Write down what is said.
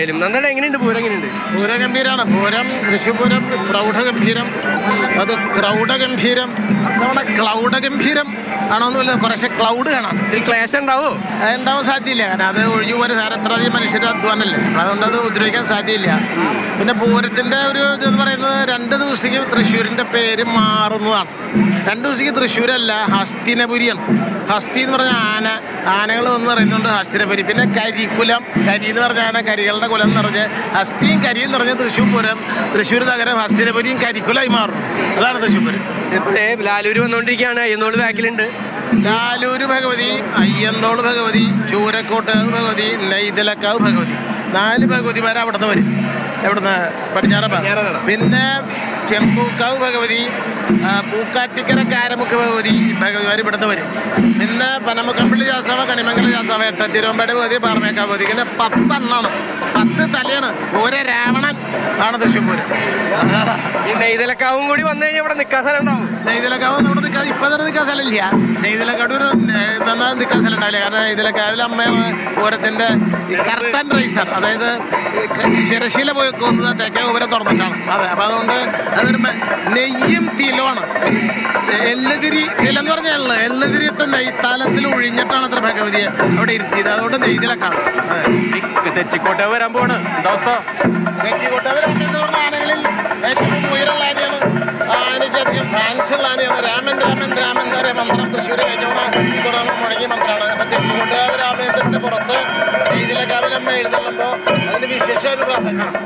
എന്തായാലും നന്നായിട്ട് എങ്ങനെയുണ്ട് പൂരം എങ്ങനെയുണ്ട് പൂരഗംഭീരാണ് പൂരം തൃശ്ശൂർ പൂരം പ്രൗഢഗംഭീരം അത് ക്രൗഡഗംഭീരം നമ്മുടെ ക്ലൗഡഗംഭീരം ആണോന്നുമില്ല കുറേശ്ശെ ക്ലൗഡ് കാണാം ഇത്തിരി ക്ലേശം ഉണ്ടാവോ അത് ഉണ്ടാവാൻ സാധ്യമില്ല കാരണം അത് ഒഴിഞ്ഞു പോലെ സാർ എത്രയധികം മനുഷ്യരുടെ അധ്വാനല്ലേ അതുകൊണ്ട് അത് ഉപദ്രവിക്കാൻ സാധ്യമില്ല പിന്നെ പൂരത്തിൻ്റെ ഒരു ഇതെന്ന് പറയുന്നത് രണ്ട് ദിവസത്തേക്ക് തൃശ്ശൂരിൻ്റെ പേര് മാറുന്നതാണ് രണ്ട് ദിവസത്തേക്ക് തൃശ്ശൂരല്ല ഹസ്തിനപുരിയാണ് ഹസ്തി എന്ന് പറഞ്ഞ ആന ആനകൾ വന്ന് പറയുന്നുണ്ട് ഹസ്തിനപുരി പിന്നെ കരിക്കുലം കരി എന്ന് പറഞ്ഞ ആന കരികളുടെ കുലം എന്ന് പറഞ്ഞ് ഹസ്തിയും കരിയും എന്ന് പറഞ്ഞ തൃശ്ശൂർ പൂരം തൃശ്ശൂർ നഗരം ഹസ്തിനപുരിയും കരിക്കുലമായി മാറും അതാണ് തൃശ്ശൂർ പൂരം ഇപ്പഴേ ലാലൂര് വന്നുകൊണ്ടിരിക്കുകയാണ് അയ്യന്നോട് ബാക്കിലുണ്ട് ലാലൂര് ഭഗവതി അയ്യന്തോള് ഭഗവതി ചൂരക്കോട്ട് ഭഗവതി നെയ്തലക്കാവ് ഭഗവതി നാല് ഭഗവതിമാർ അവിടുന്ന് വരും എവിടുന്ന് പടിഞ്ഞാറ പടിഞ്ഞാറേനട. പിന്നെ ചെമ്പൂക്കാവ് ഭഗവതി ആ, പൂക്കാട്ടിക്കര കാരമുക്ക് ഭഗവതി ഭഗവതിമാർ ഇവിടുന്ന് വരും പിന്നെ പനമുക്കമ്പള്ളി ശാസ്താവ് കണിമംഗല ശാസ്താവ് എട്ട തിരുവമ്പാട് ഭഗവതി പാറമേക്കാ ഭഗവതി ഇങ്ങനെ പത്തെണ്ണാണ് പത്ത് തലയാണ് ഒരു രാവണൻ ആണ് തൃശ്ശൂർ പൂരം ഈ നെയ്തലക്കാവും കൂടി വന്നു കഴിഞ്ഞാൽ ഇവിടെ നിൽക്കാൻ സ്ഥലം ഉണ്ടാവും നെയ്തലക്കാവ് നമ്മുടെ നിൽക്കാൻ ഇപ്പം തന്നെ നിൽക്കാൻ സ്ഥലമില്ല നെയ്തലക്കാട് ഒരു വന്നാൽ നിൽക്കാൻ സ്ഥലം ഉണ്ടാവില്ല കാരണം നെയ്തലക്കാവിലെ അമ്മയാണ് പൂരത്തിൻ്റെ കർട്ടൻ റൈസർ അതായത് ശിരശീല പോയി കൊന്നത് തെക്കേ ഉപരം തുറന്നിട്ടാണ് അതെ അപ്പം അതുകൊണ്ട് അതൊരു മെ- നെയ്യും തിലുമാണ് എള്ളുതിരി തിലെന്ന് പറഞ്ഞാൽ എള്ള് എള്ളുതിരി ഇട്ട് നെയ്ത്താലത്തിൽ ഒഴിഞ്ഞിട്ടാണ് അത്ര ഭഗവതിയെ അവിടെ ഇരുത്തിയത് അതുകൊണ്ട് നെയ്തലക്കാവ് അതെ തെച്ചിക്കോട്ടെ വരാൻ പോവാണ് എന്താ അവസ്ഥ നെറ്റിക്കോട്ടവരാണെന്ന് ആനകളിൽ ഏറ്റവും ഉയരമുള്ള ആനയാണ് ആ ആനയ്ക്ക് അധികം ഫാൻസ് ഉള്ള ആനയാണ് രാമൻ രാമൻ രാമൻ എന്ന് പറയുന്ന മന്ത്രം തൃശ്ശൂർ കഴിഞ്ഞോണ തുടർന്ന് മുടങ്ങിയ മന്ത്രമാണ് അപ്പം തെറ്റിക്കോട്ടുകാവ് രാമേന്ദ്രൻ്റെ പുറത്ത് ഇതിലെ കാവിലമ്മ എഴുന്നള്ളുമ്പോൾ അതിന് വിശേഷ ഒരു പ്രാർത്ഥന